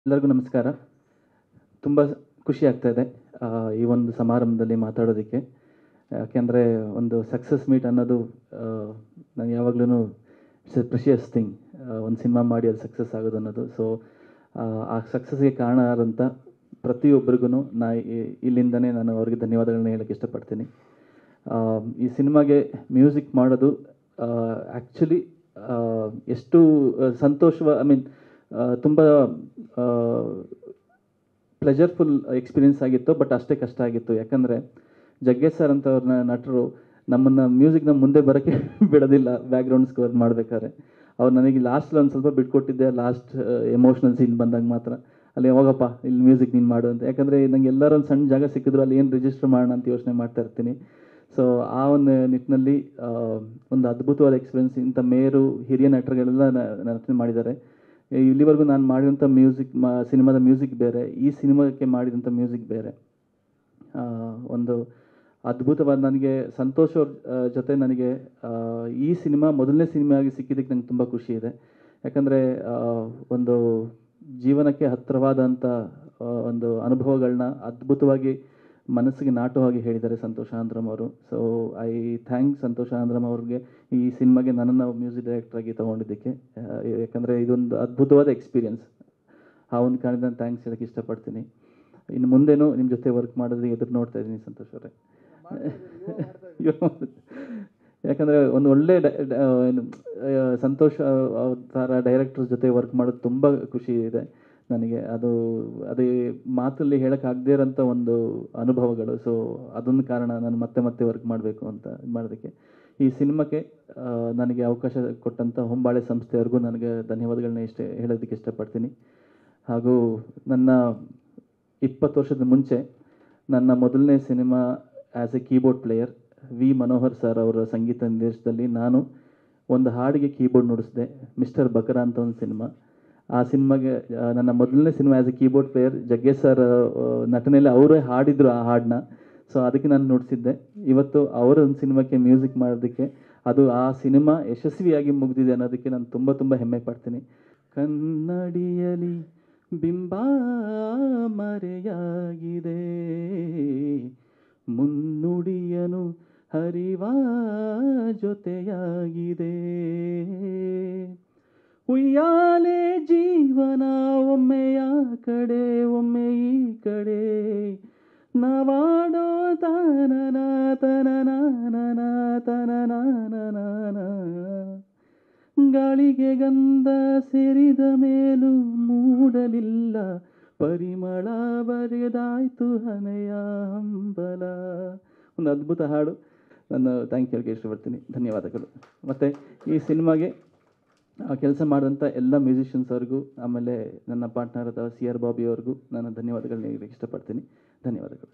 ಎಲ್ಲರಿಗೂ ನಮಸ್ಕಾರ ತುಂಬ ಖುಷಿ ಆಗ್ತಾ ಇದೆ ಆ, ಈ ಒಂದು ಸಮಾರಂಭದಲ್ಲಿ ಮಾತಾಡೋದಕ್ಕೆ ಯಾಕೆಂದರೆ ಒಂದು ಸಕ್ಸಸ್ ಮೀಟ್ ಅನ್ನೋದು ನಾನು ಯಾವಾಗಲೂ ಇಟ್ಸ್ ಎ ಪ್ರಿಷಿಯಸ್ ಥಿಂಗ್ ಒಂದು ಸಿನಿಮಾ ಮಾಡಿ ಅದು ಸಕ್ಸಸ್ ಆಗೋದು ಅನ್ನೋದು ಸೊ ಆ ಸಕ್ಸಸ್ಗೆ ಕಾರಣ ಆದಂಥ ಪ್ರತಿಯೊಬ್ಬರಿಗೂ ನಾ ಈ- ಇಲ್ಲಿಂದನೇ ನಾನು ಅವ್ರಿಗೆ ಧನ್ಯವಾದಗಳನ್ನ ಹೇಳಕ್ಕೆ ಇಷ್ಟಪಡ್ತೀನಿ ಆ, ಈ ಸಿನಿಮಾಗೆ ಮ್ಯೂಸಿಕ್ ಮಾಡೋದು ಆ್ಯಕ್ಚುಲಿ ಎಷ್ಟು ಆ, ಸಂತೋಷವ ಐ ಮೀನ್ ತುಂಬ ಪ್ಲೆಜರ್ಫುಲ್ ಎಕ್ಸ್ಪೀರಿಯನ್ಸ್ ಆಗಿತ್ತು ಬಟ್ ಅಷ್ಟೇ ಕಷ್ಟ ಆಗಿತ್ತು ಯಾಕಂದರೆ ಜಗ್ಗೇಶ್ ಸರ್ ಅಂತವ್ರನ್ನ ನಟರು ನಮ್ಮನ್ನು ಮ್ಯೂಸಿಕ್ನ ಮುಂದೆ ಬರೋಕ್ಕೆ ಬಿಡೋದಿಲ್ಲ ಬ್ಯಾಕ್ಗ್ರೌಂಡ್ ಸ್ಕೋರ್ ಮಾಡಬೇಕಾದ್ರೆ ಅವ್ರು ನನಗೆ ಲಾಸ್ಟ್ ಒಂದು ಸ್ವಲ್ಪ ಬಿಟ್ಕೊಟ್ಟಿದ್ದೆ ಲಾಸ್ಟ್ ಎಮೋಷ್ನಲ್ ಸೀನ್ ಬಂದಾಗ ಮಾತ್ರ ಅಲ್ಲಿ ಹೋಗಪ್ಪ ಇಲ್ಲಿ ಮ್ಯೂಸಿಕ್ ನೀನು ಮಾಡು ಅಂತ ಯಾಕಂದರೆ ನಂಗೆ ಎಲ್ಲರೂ ಒಂದು ಸಣ್ಣ ಜಾಗ ಸಿಕ್ಕಿದ್ರು ಅಲ್ಲಿ ಏನು ರಿಜಿಸ್ಟರ್ ಮಾಡೋಣ ಅಂತ ಯೋಚನೆ ಮಾಡ್ತಾ ಇರ್ತೀನಿ ಸೊ ಆ ಒಂದು ನಿಟ್ಟಿನಲ್ಲಿ ಆ, ಒಂದು ಅದ್ಭುತವಾದ ಎಕ್ಸ್ಪೀರಿಯನ್ಸ್ ಇಂಥ ಮೇರು ಹಿರಿಯ ನಟರುಗಳೆಲ್ಲ ನಟನೆ ಮಾಡಿದ್ದಾರೆ ಇಲ್ಲಿವರೆಗೂ ನಾನು ಮಾಡಿರೋಂಥ ಮ್ಯೂಸಿಕ್ ಮಾ ಸಿನಿಮಾದ ಮ್ಯೂಸಿಕ್ ಬೇರೆ ಈ ಸಿನಿಮಾಕ್ಕೆ ಮಾಡಿದಂಥ ಮ್ಯೂಸಿಕ್ ಬೇರೆ ಆ, ಒಂದು ಅದ್ಭುತವಾದ ನನಗೆ ಸಂತೋಷ್ ಅವ್ರ ಆ, ಜೊತೆ ನನಗೆ ಆ, ಈ ಸಿನಿಮಾ ಮೊದಲನೇ ಸಿನಿಮಾ ಆಗಿ ಸಿಕ್ಕಿದ್ದಕ್ಕೆ ನಂಗೆ ತುಂಬ ಖುಷಿ ಇದೆ ಯಾಕಂದರೆ ಒಂದು ಜೀವನಕ್ಕೆ ಹತ್ತಿರವಾದಂಥ ಆ, ಒಂದು ಅನುಭವಗಳನ್ನ ಅದ್ಭುತವಾಗಿ ಮನಸ್ಸಿಗೆ ನಾಟುವಾಗಿ ಹೇಳಿದ್ದಾರೆ ಸಂತೋಷ್ ಆಂಧ್ರಮ್ ಅವರು so I thank Santosh Anandram ಅವ್ರಿಗೆ ಈ ಸಿನಿಮಾಗೆ ನನ್ನನ್ನು ಮ್ಯೂಸಿಕ್ ಡೈರೆಕ್ಟ್ರಾಗಿ ತೊಗೊಂಡಿದ್ದಕ್ಕೆ ಯಾಕಂದರೆ ಇದೊಂದು ಅದ್ಭುತವಾದ ಎಕ್ಸ್ಪೀರಿಯನ್ಸ್ ಆ ಒಂದು ಕಾರಣದಿಂದ ನಾನು ಥ್ಯಾಂಕ್ಸ್ ಹೇಳಕ್ಕೆ ಇಷ್ಟಪಡ್ತೀನಿ ಇನ್ನು ಮುಂದೇನು ನಿಮ್ಮ ಜೊತೆ ವರ್ಕ್ ಮಾಡೋದಕ್ಕೆ ಎದುರು ನೋಡ್ತಾ ಇದ್ದೀನಿ ಸಂತೋಷ್ ಅವರೇ ಯಾಕಂದರೆ ಒಂದು ಒಳ್ಳೆ ಡ- ಡ- ಏನು ಆ, ಸಂತೋಷ್ ಅವ್ರ ಥರ ಡೈರೆಕ್ಟರ್ ಜೊತೆ ವರ್ಕ್ ಮಾಡೋದು ತುಂಬ ಖುಷಿ ಇದೆ ನನಗೆ ಅದು ಅದೇ ಮಾತಲ್ಲಿ ಹೇಳೋಕ್ಕಾಗದೇ ಇರೋಂಥ ಒಂದು ಅನುಭವಗಳು ಸೊ ಅದೊಂದು ಕಾರಣ ನಾನು ಮತ್ತೆ ಮತ್ತೆ ವರ್ಕ್ ಮಾಡಬೇಕು ಅಂತ ಇದ್ ಮಾಡೋದಕ್ಕೆ ಈ ಸಿನಿಮಾಕ್ಕೆ ಆ, ನನಗೆ ಅವಕಾಶ ಕೊಟ್ಟಂಥ ಹೊಂಬಾಳೆ ಸಂಸ್ಥೆಯವ್ರಿಗೂ ನನಗೆ ಧನ್ಯವಾದಗಳನ್ನ ಇಷ್ಟ ಹೇಳೋದಕ್ಕೆ ಇಷ್ಟಪಡ್ತೀನಿ ಹಾಗೂ ನನ್ನ ಇಪ್ಪತ್ತು ವರ್ಷದ ಮುಂಚೆ ನನ್ನ ಮೊದಲನೇ cinema as a keyboard player V Manohar sir ಅವರ ಸಂಗೀತ ನಿರ್ದೇಶನದಲ್ಲಿ ನಾನು ಒಂದು ಹಾಡಿಗೆ ಕೀಬೋರ್ಡ್ ನುಡಿಸಿದೆ ಮಿಸ್ಟರ್ ಬಕರ ಅಂತ ಒಂದು ಸಿನಿಮಾ ಆ ಸಿನಿಮಾಗೆ ಆ, ನನ್ನ ಮೊದಲನೇ cinema as a keyboard player Jaggesh sir ನಟನೆಯಲ್ಲಿ ಅವರೇ ಹಾಡಿದ್ರು ಆ ಹಾಡನ್ನ ಸೊ ಅದಕ್ಕೆ ನಾನು ನುಡಿಸಿದ್ದೆ ಇವತ್ತು ಅವರ ಒಂದು ಸಿನಿಮಾಕ್ಕೆ ಮ್ಯೂಸಿಕ್ ಮಾಡೋದಕ್ಕೆ ಅದು ಆ ಸಿನಿಮಾ ಯಶಸ್ವಿಯಾಗಿ ಮುಗಿದಿದೆ ಅನ್ನೋದಕ್ಕೆ ನಾನು ತುಂಬ ತುಂಬ ಹೆಮ್ಮೆ ಪಡ್ತೀನಿ ಕನ್ನಡಿಯಲಿ ಬಿಂಬ ಮರೆಯಾಗಿದೆ ಮುನ್ನುಡಿಯನು ಹರಿವ ಜೊತೆಯಾಗಿದೆ ಉಯ್ಯಾಲೆ ಜೀವನ ಒಮ್ಮೆಯ ಕಡೆ ಒಮ್ಮೆ ಈ ಕಡೆ ನವಾಡೋ ತನನ ತನನ ತನನ ಗಾಳಿಗೆ ಗಂಧ ಸೇರಿದ ಮೇಲೂ ಮೂಡಲಿಲ್ಲ ಪರಿಮಳ ಬರೆದಾಯ್ತು ಹನೆಯ ಹಂಬಲ ಒಂದು ಅದ್ಭುತ ಹಾಡು ನಾನು ಥ್ಯಾಂಕ್ ಹೇಳಕ್ಕೆ ಇಷ್ಟಪಡ್ತೀನಿ ಧನ್ಯವಾದಗಳು ಮತ್ತು ಈ ಸಿನಿಮಾಗೆ ಕೆಲಸ ಮಾಡಿದಂಥ ಎಲ್ಲ ಮ್ಯೂಸಿಷಿಯನ್ಸ್ ಅವ್ರಿಗೂ ಆಮೇಲೆ ನನ್ನ ಪಾರ್ಟ್ನರ್ ಆದ ಸಿ ಆರ್ ಬಾಬಿ ಅವ್ರಿಗೂ ನಾನು ಧನ್ಯವಾದಗಳನ್ನ ಹೇಳಕ್ಕೆ ಇಷ್ಟಪಡ್ತೀನಿ ಧನ್ಯವಾದಗಳು